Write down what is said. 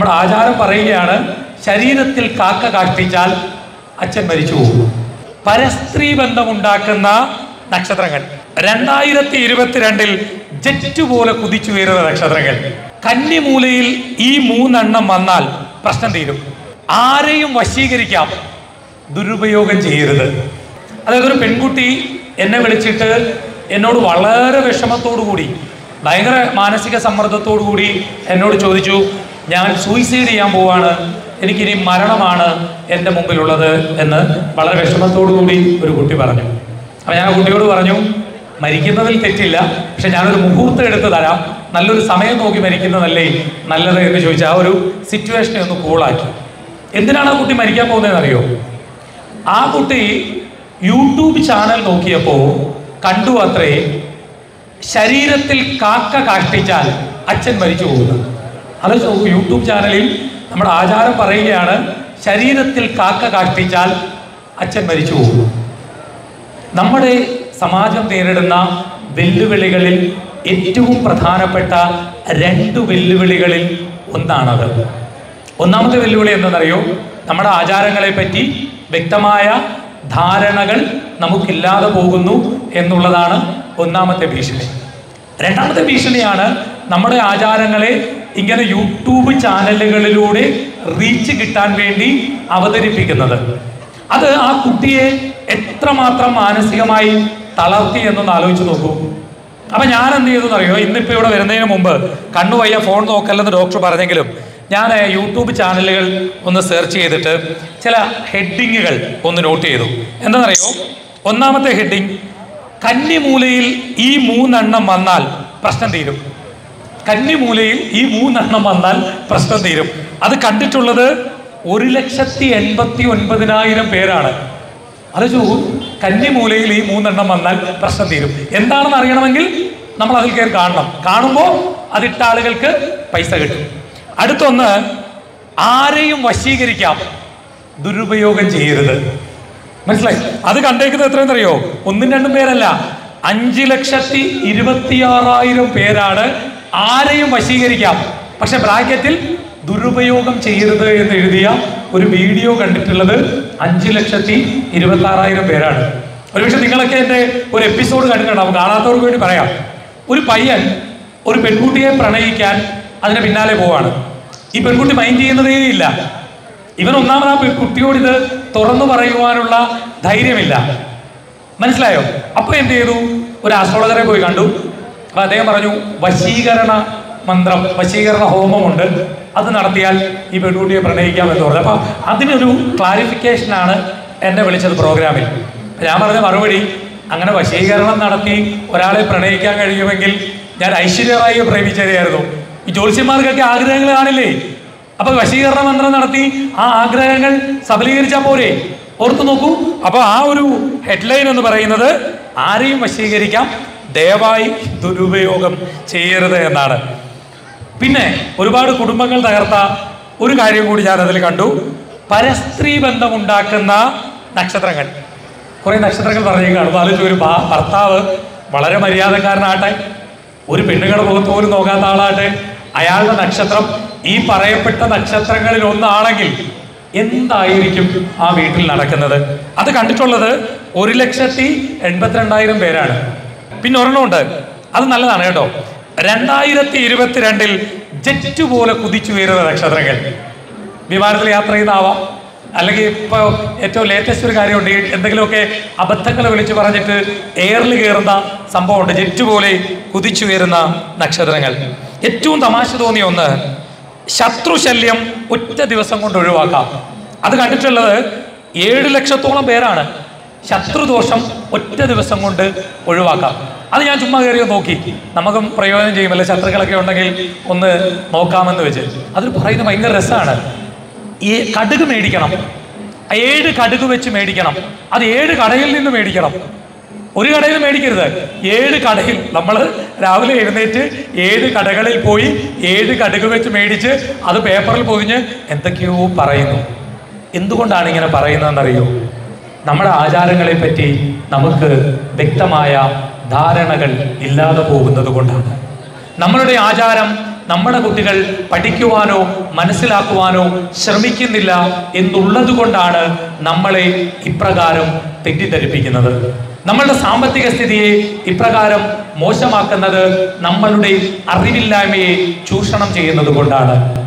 നമ്മുടെ ആചാരം പറയുകയാണ് ശരീരത്തിൽ കാക്ക കാഷ്ടിച്ചാൽ അച്ഛൻ മരിച്ചു പോകും പരസ്ത്രീ ബന്ധമുണ്ടാക്കുന്ന നക്ഷത്രങ്ങൾ രണ്ടായിരത്തി ഇരുപത്തിരണ്ടിൽ ജെറ്റ് പോലെ കുതിച്ചുയരുന്ന നക്ഷത്രങ്ങൾ കന്നിമൂലയിൽ ഈ മൂന്നെണ്ണം വന്നാൽ പ്രശ്നം തീരും ആരെയും വശീകരിക്കാം ദുരുപയോഗം ചെയ്യരുത് അതായത് ഒരു പെൺകുട്ടി എന്നെ വിളിച്ചിട്ട് എന്നോട് വളരെ വിഷമത്തോടു കൂടി ഭയങ്കര മാനസിക സമ്മർദ്ദത്തോടു കൂടി എന്നോട് ചോദിച്ചു ഞാൻ സൂയിസൈഡ് ചെയ്യാൻ പോവാണ് എനിക്കിനി മരണമാണ് എൻ്റെ മുമ്പിലുള്ളത് എന്ന് വളരെ വിഷമത്തോടു കൂടി ഒരു കുട്ടി പറഞ്ഞു അപ്പം ഞാൻ ആ കുട്ടിയോട് പറഞ്ഞു മരിക്കുന്നതിൽ തെറ്റില്ല പക്ഷെ ഞാനൊരു മുഹൂർത്തം എടുത്ത് തരാം നല്ലൊരു സമയം നോക്കി മരിക്കുന്നതല്ലേ നല്ലത് എന്ന് ചോദിച്ചാൽ ആ ഒരു സിറ്റുവേഷനെ ഒന്ന് കൂളാക്കി എന്തിനാണ് ആ കുട്ടി മരിക്കാൻ പോകുന്നതെന്ന് അറിയോ ആ കുട്ടി യൂട്യൂബ് ചാനൽ നോക്കിയപ്പോൾ കണ്ടു അത്രേ ശരീരത്തിൽ കാക്ക കാഷ്ടിച്ചാൽ അച്ഛൻ മരിച്ചു പോകുന്നു അത് നോക്കൂ യൂട്യൂബ് ചാനലിൽ നമ്മുടെ ആചാരം പറയുകയാണ് ശരീരത്തിൽ കാക്ക കാഷ്ടിച്ചാൽ അച്ഛൻ മരിച്ചു പോകും നമ്മുടെ സമാജം നേരിടുന്ന വെല്ലുവിളികളിൽ ഏറ്റവും പ്രധാനപ്പെട്ട രണ്ട് വെല്ലുവിളികളിൽ ഒന്നാണത് ഒന്നാമത്തെ വെല്ലുവിളി എന്തെന്നറിയോ നമ്മുടെ ആചാരങ്ങളെ പറ്റി വ്യക്തമായ ധാരണകൾ നമുക്കില്ലാതെ പോകുന്നു എന്നുള്ളതാണ് ഒന്നാമത്തെ ഭീഷണി രണ്ടാമത്തെ ഭീഷണിയാണ് നമ്മുടെ ആചാരങ്ങളെ ഇങ്ങനെ യൂട്യൂബ് ചാനലുകളിലൂടെ റീച്ച് കിട്ടാൻ വേണ്ടി അവതരിപ്പിക്കുന്നത് അത് ആ കുട്ടിയെ എത്രമാത്രം മാനസികമായി തളർത്തി എന്നൊന്ന് ആലോചിച്ച് നോക്കൂ അപ്പൊ ഞാൻ എന്ത് ചെയ്തു അറിയോ ഇന്നിപ്പോ ഇവിടെ വരുന്നതിന് മുമ്പ് കണ്ണു വയ്യ ഫോൺ നോക്കല്ലെന്ന് ഡോക്ടർ പറഞ്ഞെങ്കിലും ഞാൻ യൂട്യൂബ് ചാനലുകൾ ഒന്ന് സെർച്ച് ചെയ്തിട്ട് ചില ഹെഡിങ്ങുകൾ ഒന്ന് നോട്ട് ചെയ്തു എന്താണെന്നറിയോ ഒന്നാമത്തെ ഹെഡിങ് കന്നിമൂലയിൽ ഈ മൂന്നെണ്ണം വന്നാൽ പ്രശ്നം തീരും കന്നിമൂലയിൽ ഈ മൂന്നെണ്ണം വന്നാൽ പ്രശ്നം തീരും അത് കണ്ടിട്ടുള്ളത് ഒരു ലക്ഷത്തി എൺപത്തി ഒൻപതിനായിരം പേരാണ് അത് ചോ കന്നിമൂലയിൽ ഈ മൂന്നെണ്ണം വന്നാൽ പ്രശ്നം തീരും എന്താണെന്ന് അറിയണമെങ്കിൽ നമ്മൾ അതിൽ കയറി കാണണം കാണുമ്പോൾ അതിട്ട ആളുകൾക്ക് പൈസ കിട്ടും അടുത്തൊന്ന് ആരെയും വശീകരിക്കാം ദുരുപയോഗം ചെയ്യരുത് മനസ്സിലായി അത് കണ്ടേക്കുന്നത് എത്രയെന്നറിയോ ഒന്നും രണ്ടും പേരല്ല അഞ്ച് ലക്ഷത്തി ഇരുപത്തിയാറായിരം പേരാണ് ആരെയും വശീകരിക്കാം പക്ഷെ ബ്രാക്കറ്റിൽ ദുരുപയോഗം ചെയ്യരുത് എന്ന് എഴുതിയ ഒരു വീഡിയോ കണ്ടിട്ടുള്ളത് അഞ്ച് ലക്ഷത്തി ഇരുപത്തി ആറായിരം പേരാണ് ഒരുപക്ഷെ നിങ്ങളൊക്കെ എൻ്റെ ഒരു എപ്പിസോഡ് കണ്ടിട്ടുണ്ടാവും കാണാത്തവർക്ക് വേണ്ടി പറയാം ഒരു പയ്യൻ ഒരു പെൺകുട്ടിയെ പ്രണയിക്കാൻ അതിന് പിന്നാലെ പോവാണ് ഈ പെൺകുട്ടി മൈൻഡ് ചെയ്യുന്നതേ ഇല്ല ഇവൻ ഒന്നാമത് ആ പെ- കുട്ടിയോട് ഇത് തുറന്നു പറയുവാനുള്ള ധൈര്യമില്ല മനസ്സിലായോ അപ്പൊ എന്ത് ചെയ്തു ഒരു ആസ്ട്രോളജറെ പോയി കണ്ടു അപ്പൊ അദ്ദേഹം പറഞ്ഞു വശീകരണ മന്ത്രം വശീകരണ ഹോമമുണ്ട് അത് നടത്തിയാൽ ഈ പെൺകുട്ടിയെ പ്രണയിക്കാം എന്ന് പറഞ്ഞു അപ്പൊ അതിനൊരു ക്ലാരിഫിക്കേഷനാണ് എന്നെ വിളിച്ചത് പ്രോഗ്രാമിൽ അപ്പൊ ഞാൻ പറഞ്ഞ മറുപടി അങ്ങനെ വശീകരണം നടത്തി ഒരാളെ പ്രണയിക്കാൻ കഴിയുമെങ്കിൽ ഞാൻ ഐശ്വര്യ റായിയെ പ്രേമിച്ചതായിരുന്നു ഈ ജ്യോത്സ്യന്മാർക്കൊക്കെ ആഗ്രഹങ്ങൾ കാണില്ലേ അപ്പൊ വശീകരണ മന്ത്രം നടത്തി ആ ആഗ്രഹങ്ങൾ സബലീകരിച്ചാൽ പോരെ ഓർത്തു നോക്കൂ അപ്പൊ ആ ഒരു ഹെഡ്ലൈൻ എന്ന് പറയുന്നത് ആരെയും വശീകരിക്കാം ദയവായി ദുരുപയോഗം ചെയ്യരുത് എന്നാണ് പിന്നെ ഒരുപാട് കുടുംബങ്ങൾ തകർത്ത ഒരു കാര്യം കൂടി ഞാൻ അതിൽ കണ്ടു പരസ്ത്രീ ബന്ധമുണ്ടാക്കുന്ന നക്ഷത്രങ്ങൾ കുറെ നക്ഷത്രങ്ങൾ പറഞ്ഞേക്കാണ് അപ്പൊ ആലോചിച്ച് ഒരു ഭാ- ഭർത്താവ് വളരെ മര്യാദക്കാരനാട്ടെ ഒരു പെണ്ണുങ്ങളുടെ മുഖത്ത് പോലും നോക്കാത്ത ആളാട്ടെ അയാളുടെ നക്ഷത്രം ഈ പറയപ്പെട്ട നക്ഷത്രങ്ങളിൽ ഒന്നാണെങ്കിൽ എന്തായിരിക്കും ആ വീട്ടിൽ നടക്കുന്നത് അത് കണ്ടിട്ടുള്ളത് ഒരു ലക്ഷത്തി എൺപത്തിരണ്ടായിരം പേരാണ് പിന്നെ ഒരെണ്ണമുണ്ട് അത് നല്ലതാണ് കേട്ടോ രണ്ടായിരത്തി ഇരുപത്തിരണ്ടിൽ ജെറ്റ് പോലെ കുതിച്ചുയരുന്ന നക്ഷത്രങ്ങൾ വിമാനത്തിൽ യാത്ര ചെയ്താവാം അല്ലെങ്കിൽ ഇപ്പോൾ ഏറ്റവും ലേറ്റസ്റ്റ് ഒരു കാര്യമുണ്ട് ഈ എന്തെങ്കിലുമൊക്കെ അബദ്ധങ്ങൾ വിളിച്ചു പറഞ്ഞിട്ട് എയറിൽ കയറുന്ന സംഭവമുണ്ട് ജെറ്റ് പോലെ കുതിച്ചുയരുന്ന നക്ഷത്രങ്ങൾ ഏറ്റവും തമാശ തോന്നിയ ഒന്ന് ശത്രുശല്യം ഒറ്റ ദിവസം കൊണ്ട് ഒഴിവാക്കാം അത് കണ്ടിട്ടുള്ളത് ഏഴ് ലക്ഷത്തോളം പേരാണ് ശത്രുദോഷം ഒറ്റ ദിവസം കൊണ്ട് ഒഴിവാക്കാം അത് ഞാൻ ചുമ്മാ കയറി ഒന്ന് നോക്കി നമുക്കും പ്രയോജനം ചെയ്യുമല്ലോ ശത്രുക്കളൊക്കെ ഉണ്ടെങ്കിൽ ഒന്ന് നോക്കാമെന്ന് വെച്ച് അതിൽ പറയുന്നത് ഭയങ്കര രസമാണ് ഈ കടുക് മേടിക്കണം ഏഴ് കടുക് വെച്ച് മേടിക്കണം അത് ഏഴ് കടയിൽ നിന്ന് മേടിക്കണം ഒരു കടയിൽ മേടിക്കരുത് ഏഴ് കടയിൽ നമ്മൾ രാവിലെ എഴുന്നേറ്റ് ഏഴ് കടകളിൽ പോയി ഏഴ് കടുക് വെച്ച് മേടിച്ച് അത് പേപ്പറിൽ പൊതിഞ്ഞ് എന്തൊക്കെയോ പറയുന്നു എന്തുകൊണ്ടാണ് ഇങ്ങനെ പറയുന്നതെന്നറിയോ നമ്മുടെ ആചാരങ്ങളെ പറ്റി നമുക്ക് വ്യക്തമായ ധാരണകൾ ഇല്ലാതെ പോകുന്നത് കൊണ്ടാണ് നമ്മളുടെ ആചാരം നമ്മുടെ കുട്ടികൾ പഠിക്കുവാനോ മനസ്സിലാക്കുവാനോ ശ്രമിക്കുന്നില്ല എന്നുള്ളത് കൊണ്ടാണ് നമ്മളെ ഇപ്രകാരം തെറ്റിദ്ധരിപ്പിക്കുന്നത് നമ്മളുടെ സാമ്പത്തിക സ്ഥിതിയെ ഇപ്രകാരം മോശമാക്കുന്നത് നമ്മളുടെ അറിവില്ലായ്മയെ ചൂഷണം ചെയ്യുന്നത് കൊണ്ടാണ്